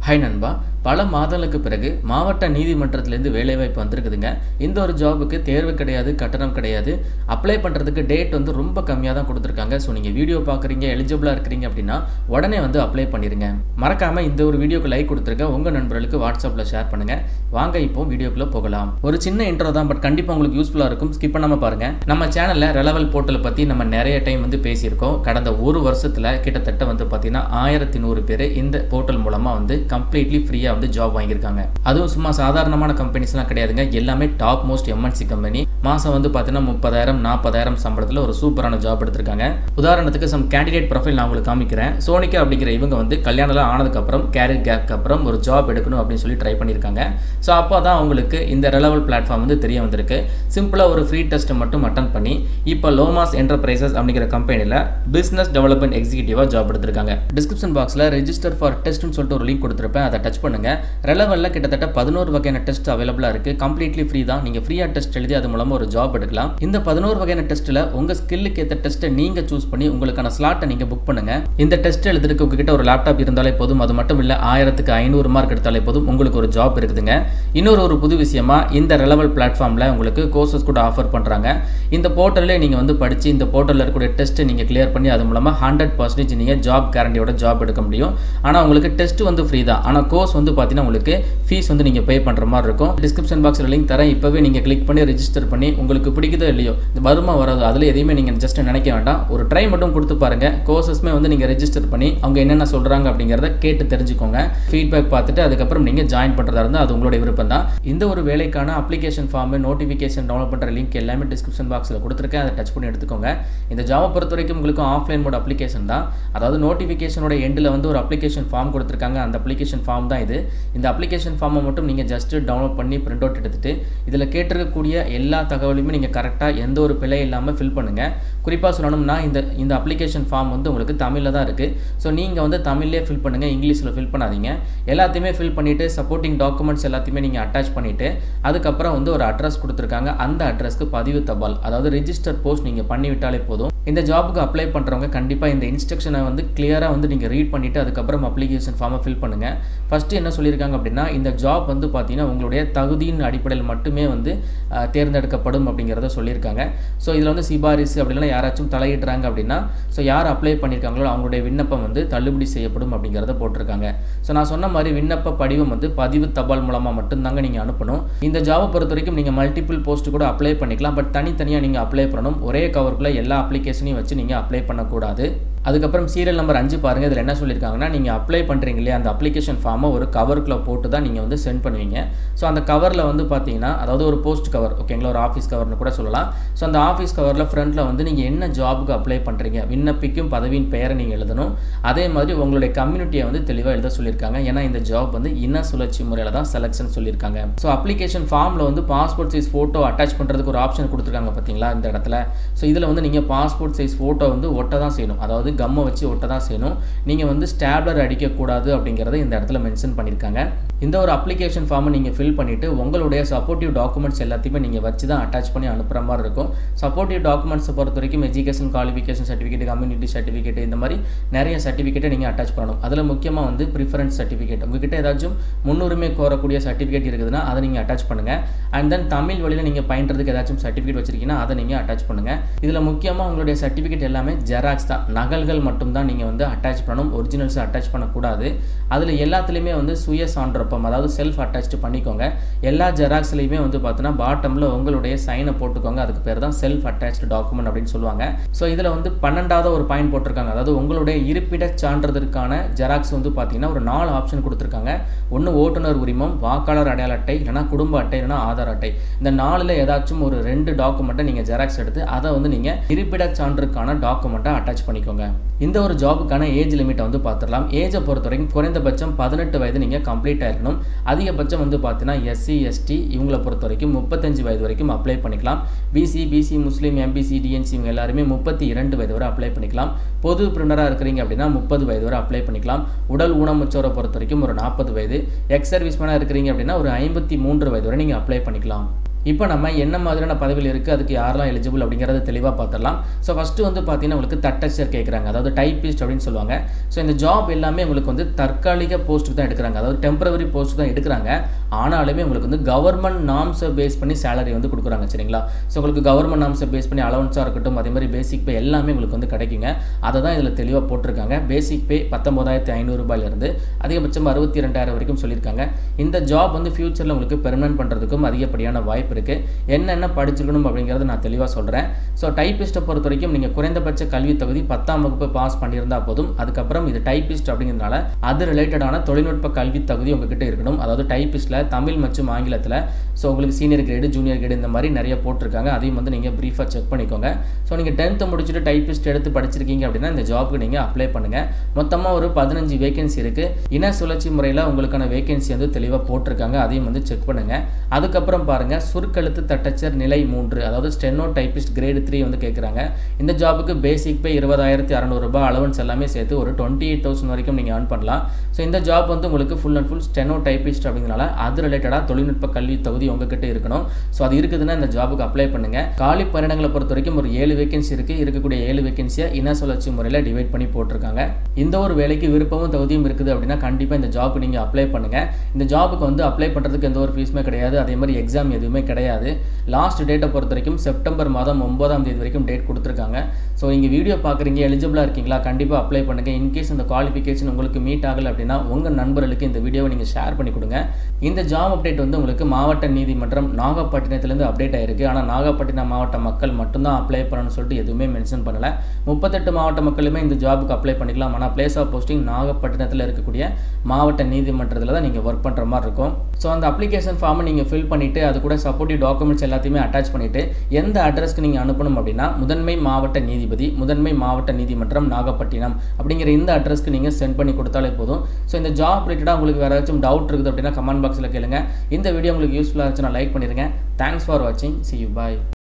high நண்பா பல மாதங்களுக்கு பிறகு மாவட்ட நீதிமன்றத்திலேருந்து வேலைவாய்ப்பு வந்திருக்குதுங்க இந்த ஒரு ஜாபுக்கு தேர்வு கிடையாது கட்டணம் கிடையாது அப்ளை பண்ணுறதுக்கு டேட் வந்து ரொம்ப கம்மியாக தான் கொடுத்துருக்காங்க ஸோ நீங்கள் வீடியோ பார்க்குறீங்க எலிஜிபிளாக இருக்கிறீங்க அப்படின்னா உடனே வந்து அப்ளை பண்ணிடுங்க மறக்காமல் இந்த ஒரு வீடியோக்கு லைக் கொடுத்துருங்க உங்கள் நண்பர்களுக்கு வாட்ஸ்அப்பில் ஷேர் பண்ணுங்கள் வாங்க இப்போ வீடியோக்குள்ளே போகலாம் ஒரு சின்ன இன்ட்ரோ தான் பட் கண்டிப்பாக உங்களுக்கு யூஸ்ஃபுல்லாக இருக்கும் ஸ்கிப் பண்ணாமல் பாருங்கள் நம்ம சேனலில் ரெலவல் போர்ட்டலை பற்றி நம்ம நிறைய டைம் வந்து பேசியிருக்கோம் கடந்த ஒரு வருஷத்தில் கிட்டத்தட்ட வந்து பார்த்தீங்கன்னா ஆயிரத்தி நூறு பேர் இந்த போர்ட்டல் மூலமாக வந்து கம்ப்ளீட்லி ஃப்ரீயாக வந்து ஜாப் வாங்கியிருக்காங்க அதுவும் சும்மா சாதாரணமான கம்பெனிஸ்லாம் கிடையாதுங்க எல்லாமே டாப் மோஸ்ட் எம்என்சி கம்பெனி மாதம் வந்து பார்த்தீங்கன்னா முப்பதாயிரம் நாற்பதாயிரம் சம்பளத்தில் ஒரு சூப்பரான ஜாப் எடுத்திருக்காங்க உதாரணத்துக்கு சம் கேண்டிடேட் ப்ரொஃபைல் நான் உங்களுக்கு காமிக்கிறேன் சோனிகா அப்படிங்கிற இவங்க வந்து கல்யாணம்லாம் ஆனதுக்கப்புறம் கேரியர் கேப்க்கு அப்புறம் ஒரு ஜாப் எடுக்கணும் அப்படின்னு சொல்லி ட்ரை பண்ணியிருக்காங்க ஸோ அப்போ தான் அவங்களுக்கு இந்த ரெலவல் பிளாட்ஃபார்ம் வந்து தெரிய வந்திருக்கு சிம்பிளாக ஒரு ஃப்ரீ டெஸ்ட்டை மட்டும் அட்டன் பண்ணி இப்போ லோமாஸ் என்டர்பிரைசஸ் அப்படிங்கிற கம்பெனியில் பிஸ்னஸ் டெவலப்மெண்ட் எக்ஸிக்யூட்டிவாக ஜாப் எடுத்திருக்காங்க டிஸ்கிரிப்ஷன் பாக்ஸில் ரெஜிஸ்டர் ஃபார் டெஸ்ட்னு சொல்லிட்டு ஒரு லிங்க் கொடுத்துருப்பேன் அதை டச் பண்ணுங்க ரெலவலில் கிட்டத்தட்ட பதினோரு வகையான டெஸ்ட் அவைலபிளாக இருக்குது கம்ப்ளீட்லி ஃப்ரீ தான் நீங்கள் ஃப்ரீயாக டெஸ்ட் எழுதி அது மூலமாக ஒரு ஜாப் எடுக்கலாம் இந்த பதினோரு வகையான டெஸ்ட்டில் உங்கள் ஸ்கில்லுக்கு ஏற்ற டெஸ்ட்டை நீங்கள் சூஸ் பண்ணி உங்களுக்கான ஸ்லாட்டை நீங்கள் புக் பண்ணுங்க இந்த டெஸ்ட் எழுதுறதுக்கு உங்ககிட்ட ஒரு லேப்டாப் இருந்தாலே போதும் அது மட்டும் இல்லை ஆயிரத்துக்கு ஐநூறு மார்க் எடுத்தாலே போதும் உங்களுக்கு ஒரு ஜாப் இருக்குதுங்க இன்னொரு ஒரு புது விஷயமா இந்த ரெலவல் பிளாட்ஃபார்மில் உங்களுக்கு கோர்சஸ் கூட ஆஃபர் பண்ணுறாங்க இந்த போர்ட்டல்லே நீங்கள் வந்து படித்து இந்த போர்ட்டலில் இருக்கக்கூடிய டெஸ்ட்டை நீங்கள் கிளியர் பண்ணி அது மூலமாக ஹண்ட்ரட் பர்சன்டேஜ் நீங்கள் ஜாப் கேரண்டியோட ஜாப் எடுக்க முடியும் ஆனால் உங்களுக்கு டெஸ்ட் வந்து ஃப்ரீ தான் ஆனால் கோர்ஸ் வந்து பார்த்தீங்கன்னா உங்களுக்கு ஃபீஸ் வந்து நீங்கள் பே பண்ணுற மாதிரி இருக்கும் டிஸ்கிரிப்ஷன் பாக்ஸில் லிங்க் தரேன் இப்போவே நீங்கள் கிளிக் பண்ணி ரெஜிஸ்டர் பண்ணி உங்களுக்கு பிடிக்குதோ இல்லையோ இந்த வருமா வராது அதில் எதையுமே நீங்கள் ஜஸ்ட் நினைக்க வேண்டாம் ஒரு ட்ரை மட்டும் கொடுத்து பாருங்கள் கோர்சஸ்மே வந்து நீங்கள் ரெஜிஸ்டர் பண்ணி அவங்க என்னென்ன சொல்கிறாங்க அப்படிங்கிறத கேட்டு தெரிஞ்சுக்கோங்க ஃபீட்பேக் பார்த்துட்டு அதுக்கப்புறம் நீங்கள் ஜாயின் பண்ணுறதா இருந்தால் அது உங்களுடைய விருப்பம் தான் இந்த ஒரு வேலைக்கான அப்ளிகேஷன் ஃபார்மு நோட்டிஃபிகேஷன் டவுன்லோட் பண்ணுற லிங்க் எல்லாமே டிஸ்கிரிப்ஷன் பாக்ஸில் கொடுத்துருக்கேன் அதை டச் பண்ணி எடுத்துக்கோங்க இந்த ஜாவை பொறுத்த வரைக்கும் உங்களுக்கு ஆஃப்லைன் மோட் அப்ளிகேஷன் தான் அதாவது நோட்டிஃபிகேஷனோட எண்டில் வந்து ஒரு அப்ளிகேஷன் ஃபார்ம் கொடுத்துருக்காங்க அந்த அப்ளிகேஷன் ஃபார்ம் தான் இது இந்த அப்ளிகேஷன் ஃபார்மை மட்டும் நீங்கள் ஜஸ்ட்டு டவுன்லோட் பண்ணி பிரிண்ட் அவுட் எடுத்துட்டு இதில் கேட்டிருக்கக்கூடிய எல்லா தகவலையுமே நீங்கள் கரெக்டாக எந்த ஒரு பிழை இல்லாமல் ஃபில் பண்ணுங்கள் குறிப்பாக சொல்லணும்னா இந்த இந்த அப்ளிகேஷன் ஃபார்ம் வந்து உங்களுக்கு தமிழில் தான் இருக்குது ஸோ நீங்கள் வந்து தமிழ்லேயே ஃபில் பண்ணுங்கள் இங்கிலீஷில் ஃபில் பண்ணாதீங்க எல்லாத்தையுமே ஃபில் பண்ணிவிட்டு சப்போர்ட்டிங் டாக்குமெண்ட்ஸ் எல்லாத்தையுமே நீங்கள் அட்டாச் பண்ணிவிட்டு அதுக்கப்புறம் வந்து ஒரு அட்ரஸ் கொடுத்துருக்காங்க அந்த அட்ரஸ்க்கு பதிவு தபால் அதாவது ரிஜிஸ்டர் போஸ்ட் நீங்கள் பண்ணிவிட்டாலே போதும் இந்த ஜாபுக்கு அப்ளை பண்ணுறவங்க கண்டிப்பாக இந்த இன்ஸ்ட்ரக்ஷனை வந்து கிளியராக வந்து நீங்கள் ரீட் பண்ணிவிட்டு அதுக்கப்புறம் அப்ளிகேஷன் ஃபார்மை ஃபில் பண்ணுங்கள் ஃபஸ்ட்டு என்ன சொல்லியிருக்காங்க அப்படின்னா இந்த ஜாப் வந்து பார்த்தீங்கன்னா உங்களுடைய தகுதியின் அடிப்படையில் மட்டுமே வந்து அஹ், தேர்ந்தெடுக்கப்படும் அப்படிங்கிறத சொல்லியிருக்காங்க ஸோ இதில் வந்து சிபாரிசு அப்படின்னா யாராச்சும் தலையிடுறாங்க அப்படின்னா ஸோ யார் அப்ளை பண்ணியிருக்காங்களோ அவங்களுடைய விண்ணப்பம் வந்து தள்ளுபடி செய்யப்படும் அப்படிங்கிறத போட்டிருக்காங்க ஸோ நான் சொன்ன மாதிரி விண்ணப்ப படிவம் வந்து பதிவு தபால் மூலமாக மட்டும்தாங்க நீங்கள் அனுப்பணும் இந்த ஜாபை பொறுத்த வரைக்கும் நீங்கள் மல்டிபிள் போஸ்ட் கூட அப்ளை பண்ணிக்கலாம் பட் தனித்தனியாக நீங்கள் அப்ளை பண்ணணும் ஒரே கவருக்குள்ளே எல்லா அப்ளிகேஷனையும் வச்சு நீங்கள் அப்ளை பண்ணக்கூடாது அதுக்கப்புறம் சீரியல் நம்பர் அஞ்சு பாருங்கள் இதில் என்ன சொல்லியிருக்காங்கன்னா நீங்கள் அப்ளை பண்ணுறீங்க இல்லையா அந்த அப்ளிகேஷன் ஃபார்மை ஒரு கவருக்குள்ளே போட்டு தான் நீங்கள் வந்து சென்ட் பண்ணுவீங்க ஸோ அந்த கவரில் வந்து பார்த்தீங்கன்னா அதாவது ஒரு போஸ்ட் கவர் ஓகேங்களா ஒரு ஆஃபீஸ் கவர்னு கூட சொல்லலாம் ஸோ அந்த ஆஃபீஸ் கவரில் ஃப்ரண்ட்டில் வந்து நீங்கள் என்ன ஜாபுக்கு அப்ளை பண்ணுறீங்க விண்ணப்பிக்கும் பதவியின் பெயரை நீங்கள் எழுதணும் அதே மாதிரி உங்களுடைய கம்யூனிட்டியை வந்து தெளிவாக எழுத சொல்லியிருக்காங்க ஏன்னா இந்த ஜாப் வந்து இன சுழற்சி முறையில் தான் செலெக்ஷன் சொல்லியிருக்காங்க ஸோ அப்ளிகேஷன் ஃபார்மில் வந்து பாஸ்போர்ட் சைஸ் ஃபோட்டோ அட்டாச் பண்ணுறதுக்கு ஒரு ஆப்ஷன் கொடுத்துருக்காங்க பார்த்தீங்களா இந்த இடத்துல ஸோ இதில் வந்து நீங்கள் பாஸ்போர்ட் சைஸ் ஃபோட்டோ வந்து ஒட்ட தான் செய்யணும் அதாவது கம்மை வச்சு ஒட்ட தான் செய்யணும் நீங்கள் வந்து ஸ்டாப்லர் அடிக்கக்கூடாது அப்படிங்கிறத இந்த இடத்துல மென்ஷன் பண்ணியிருக்காங்க இந்த ஒரு அப்ளிகேஷன் ஃபார்மை நீங்கள் ஃபில் பண்ணிவிட்டு உங்களுடைய சப்போர்ட்டிவ் டாக்குமெண்ட்ஸ் எல்லாத்தையுமே நீங்கள் வச்சு தான் அட்டாச் பண்ணி அனுப்புகிற மாதிரி இருக்கும் சப்போர்ட்டிவ் டாக்குமெண்ட்ஸை பொறுத்த வரைக்கும் education qualification certificate community certificate இந்த மாதிரி நிறைய சர்டிஃபிகேட்டை நீங்கள் அட்டாச் பண்ணணும் அதில் முக்கியமாக வந்து ப்ரிஃபரன்ஸ் சர்டிஃபிகேட் உங்ககிட்ட ஏதாச்சும் முன்னுரிமை கோரக்கூடிய சர்டிஃபிகேட் இருக்குதுன்னா அதை நீங்கள் அட்டாச் பண்ணுங்கள் அண்ட் தென் தமிழ் வழியில் நீங்கள் பயின்றதுக்கு ஏதாச்சும் சர்டிஃபிகேட் வச்சிருக்கீங்கன்னா அதை நீங்கள் அட்டாச் பண்ணுங்கள் இதில் முக்கியமாக உங்களுடைய சர்டிஃபிகேட் எல்லாமே ஜெராக்ஸ் தான் நகல்கள் மட்டும்தான் நீங்கள் வந்து அட்டாச் பண்ணணும் ஒரிஜினல்ஸ் அட்டாச் பண்ணக்கூடாது அதில் எல்லாத்துலேயுமே வந்து சுய சான்றப்பம் அதாவது செல்ஃப் அட்டாச்டு பண்ணிக்கோங்க எல்லா ஜெராக்ஸ்லையுமே வந்து பார்த்தீங்கன்னா பாட்டமில் உங்களுடைய சைனை போட்டுக்கோங்க அதுக்கு பேர் தான் செல்ஃப் அட்டாச்டு டாக்குமெண்ட் அப்படின்னு சொல்லுவாங்க ஸோ இதில் வந்து பன்னெண்டாவது ஒரு பாயிண்ட் போட்டிருக்காங்க அதாவது உங்களுடைய இருப்பிட சான்றிதற்கான ஜெராக்ஸ் வந்து பார்த்தீங்கன்னா ஒரு நாலு ஆப்ஷன் கொடுத்துருக்காங்க ஒன்று ஓட்டுநர் உரிமம் வாக்காளர் அடையாள அட்டை இல்லைனா குடும்ப அட்டை இல்லைனா ஆதார் அட்டை இந்த நாலில் ஏதாச்சும் ஒரு ரெண்டு டாக்குமெண்ட்டை நீங்கள் ஜெராக்ஸ் எடுத்து அதை வந்து நீங்கள் இருப்பிட சான்றுக்கான டாக்குமெண்ட்டை அட்டாச் பண்ணிக்கோங்க இந்த ஒரு ஜாபுக்கான ஏஜ் லிமிட்டை வந்து பார்த்துடலாம் ஏஜை பொறுத்த வரைக்கும் குறைந்தபட்சம் பதினெட்டு வயது நீங்கள் கம்ப்ளீட் ஆயிருக்கணும் அதிகபட்சம் வந்து பார்த்தீங்கன்னா எஸ்சி எஸ்டி இவங்களை பொறுத்த வரைக்கும் முப்பத்தஞ்சு வயது வரைக்கும் அப்ளை பண்ணிக்கலாம் BC BC Muslim MBC DNC இவங்க எல்லாருமே முப்பத்தி இரண்டு வயது வரை அப்ளை பண்ணிக்கலாம் பொது பிரிண்டராக இருக்கிறீங்க அப்படின்னா முப்பது வயது வரை அப்ளை பண்ணிக்கலாம் உடல் ஊனமுற்றோரை பொறுத்த வரைக்கும் ஒரு நாற்பது வயது எக்ஸ் சர்வீஸ்மேனாக இருக்கிறீங்க அப்படின்னா ஒரு ஐம்பத்தி மூன்று வயது வரை நீங்கள் அப்ளை பண்ணிக்கலாம் இப்போ நம்ம என்ன மாதிரியான பதவியில் இருக்குது அதுக்கு யாரெல்லாம் எலிஜிபிள் அப்படிங்கிறத தெளிவாக பார்த்துடலாம் ஸோ ஃபஸ்ட்டு வந்து பார்த்தீங்கன்னா உங்களுக்கு தட்டச்சர் கேட்குறாங்க அதாவது டைப்பிஸ்ட் அப்படின்னு சொல்லுவாங்க ஸோ இந்த ஜாப் எல்லாமே உங்களுக்கு வந்து தற்காலிக போஸ்ட்டுக்கு தான் எடுக்கிறாங்க அதாவது டெம்பரவரி போஸ்ட்டு தான் எடுக்கிறாங்க ஆனாலுமே உங்களுக்கு வந்து கவர்மெண்ட் நாம்ஸை பேஸ் பண்ணி சேலரி வந்து கொடுக்குறாங்க சரிங்களா ஸோ உங்களுக்கு கவர்மெண்ட் நாம்ஸை பேஸ் பண்ணி அலவன்ஸாக இருக்கட்டும் அதே மாதிரி பேசிக் பே எல்லாமே உங்களுக்கு வந்து கிடைக்குங்க அதை தான் இதில் தெளிவாக போட்டிருக்காங்க பேசிக் பே பத்தொம்போதாயிரத்தி ஐநூறுரூபாயிலிருந்து அதிகபட்சம் அறுபத்தி ரெண்டாயிரம் வரைக்கும் சொல்லியிருக்காங்க இந்த ஜாப் வந்து ஃபியூச்சரில் உங்களுக்கு பெர்மனன்ட் பண்ணுறதுக்கும் அதிகப்படியான வாய்ப்பு இருக்குது என்னென்ன படிச்சிருக்கணும் அப்படிங்கிறத நான் தெளிவாக சொல்கிறேன் ஸோ டைப்பிஸ்ட்டை பொறுத்த வரைக்கும் நீங்கள் குறைந்தபட்ச கல்வி தகுதி பத்தாம் வகுப்பு பாஸ் பண்ணியிருந்தா போதும் அதுக்கப்புறம் இது டைப்பிஸ்ட் அப்படிங்கிறதுனால அது ரிலேட்டடான தொழில்நுட்ப கல்வி தகுதி உங்ககிட்ட இருக்கணும் அதாவது டைப்பிஸ்ட்டில் தமிழ் மற்றும் ஆங்கிலத்தில் ஸோ உங்களுக்கு சீனியர் கிரேடு ஜூனியர் கிரேடு இந்த மாதிரி நிறைய போட்டிருக்காங்க அதையும் வந்து நீங்கள் ப்ரீஃபாக செக் பண்ணிக்கோங்க ஸோ நீங்கள் டென்த்து முடிச்சுட்டு டைப்பிஸ்ட் எடுத்து படிச்சிருக்கீங்க அப்படின்னா இந்த ஜாப்க்கு நீங்கள் அப்ளை பண்ணுங்கள் மொத்தமாக ஒரு பதினஞ்சு வேகன்சி இருக்குது இன சுழற்சி முறையில் உங்களுக்கான வேகன்சி வந்து தெளிவாக போட்டிருக்காங்க அதையும் வந்து செக் பண்ணுங்கள் அதுக்கப்புறம் பாருங்கள் சுருக்கெழுத்து தட்டச்சர் நிலை மூன்று அதாவது ஸ்டெனோ டைப்பிஸ்ட் கிரேடு த்ரீ வந்து கேட்குறாங்க இந்த ஜாபுக்கு பேசிக் பே இருபதாயிரத்தி அறநூறுபா அலவன்ஸ் எல்லாமே சேர்த்து ஒரு டுவெண்ட்டி எயிட் தௌசண்ட் வரைக்கும் நீங்கள் ஏர்ன் பண்ணலாம் ஸோ இந்த ஜாப் வந்து உங்களுக்கு full and full steno typist அப்படிங்கிறனால அது ரிலேட்டடாக தொழில்நுட்ப கல்வி தகுதி உங்ககிட்ட இருக்கணும் ஸோ அது இருக்குதுன்னா இந்த ஜாபுக்கு அப்ளை பண்ணுங்கள் காலி பணியிடங்களை பொறுத்த வரைக்கும் ஒரு ஏழு வேகன்சி இருக்குது இருக்கக்கூடிய ஏழு வேகன்சியை இன சுழற்சி முறையில் டிவைட் பண்ணி போட்டிருக்காங்க இந்த ஒரு வேலைக்கு விருப்பமும் தகுதியும் இருக்குது அப்படின்னா கண்டிப்பாக இந்த ஜாப் நீங்கள் அப்ளை பண்ணுங்கள் இந்த ஜாபுக்கு வந்து அப்ளை பண்ணுறதுக்கு எந்த ஒரு ஃபீஸுமே கிடையாது அதே மாதிரி எக்ஸாம் எதுவுமே கிடையாது லாஸ்ட் டேட்டை பொறுத்த வரைக்கும் செப்டம்பர் மாதம் ஒன்பதாம் தேதி வரைக்கும் டேட் கொடுத்துருக்காங்க ஸோ நீங்கள் வீடியோ பார்க்குறீங்க எலிஜிபிளாக இருக்கீங்களா கண்டிப்பாக அப்ளை பண்ணுங்கள் இன்கேஸ் இந்த குவாலிஃபிகேஷன் உங்களுக்கு மீட் ஆகலை அப்படின்னா உங்கள் நண்பர்களுக்கு இந்த வீடியோவை நீங்கள் ஷேர் பண்ணி கொடுங்க இந்த ஜாப் அப்டேட் வந்து உங்களுக்கு மாவட்ட நீதிமன்றம் நாகப்பட்டினத்துலேருந்து அப்டேட் ஆயிருக்கு ஆனால் நாகப்பட்டினம் மாவட்ட மக்கள் மட்டும்தான் அப்ளை பண்ணணும்னு சொல்லிட்டு எதுவுமே மென்ஷன் பண்ணலை முப்பத்தெட்டு மாவட்ட மக்களுமே இந்த ஜாபுக்கு அப்ளை பண்ணிக்கலாம் ஆனால் பிளேஸ் ஆஃப் போஸ்டிங் நாகப்பட்டினத்தில் இருக்கக்கூடிய மாவட்ட நீதிமன்றத்தில் தான் நீங்கள் ஒர்க் பண்ணுற மாதிரி இருக்கும் ஸோ அந்த அப்ளிகேஷன் ஃபார்மை நீங்கள் ஃபில் பண்ணிவிட்டு அது கூட சப்போர்ட்டிவ் டாக்குமெண்ட்ஸ் எல்லாத்தையுமே அட்டாச் பண்ணிவிட்டு எந்த அட்ரஸ்க்கு நீங்கள் அனுப்பணும் அப்படின்னா முதன்மை மாவட்ட நீதிபதி முதன்மை மாவட்ட நீதிமன்றம் நாகப்பட்டினம் அப்படிங்கிற இந்த அட்ரஸ்க்கு நீங்கள் சென்ட் பண்ணி கொடுத்தாலே போதும் ஸோ இந்த ஜாப் ரிலேட்டடாக உங்களுக்கு வேறு ஏதாச்சும் டவுட் இருக்குது அப்படின்னா கமெண்ட் பாக்ஸில் கேளுங்க இந்த வீடியோ உங்களுக்கு யூஸ்ஃபுல்லாக இருந்துச்சுன்னா லைக் பண்ணிடுங்க தேங்க்ஸ் ஃபார் வாட்சிங் சி யூ பாய்